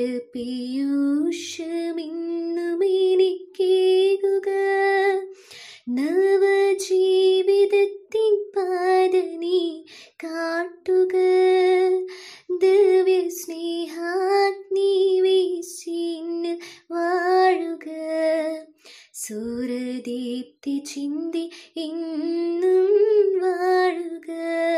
പീയൂഷമിന്നും എനിക്കേകുക നവജീവിതത്തിൻ പാത നീ കാട്ടുക ദിവ്യ സ്നേഹാഗ്നി വീശിന്നിൽ വാഴുക സൂര്യദീപ്തി ചിന്തി ഇന്നും വാഴുക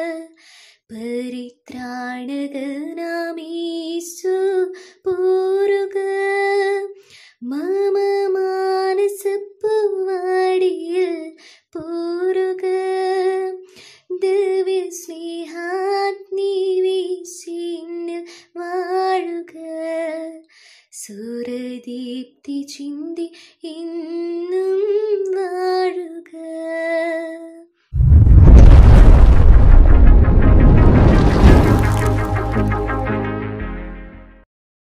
പരിത്രാണകനാമീസു പോരുക മമ മാനസപ്പൂവാടിയിൽ പോരുക ദിവ്യ സ്നേഹാഗ്നി വീശിന്നിൽ വാഴുക സൂര്യദീപ്തി ചിന്തി ഇന്നും വാഴുക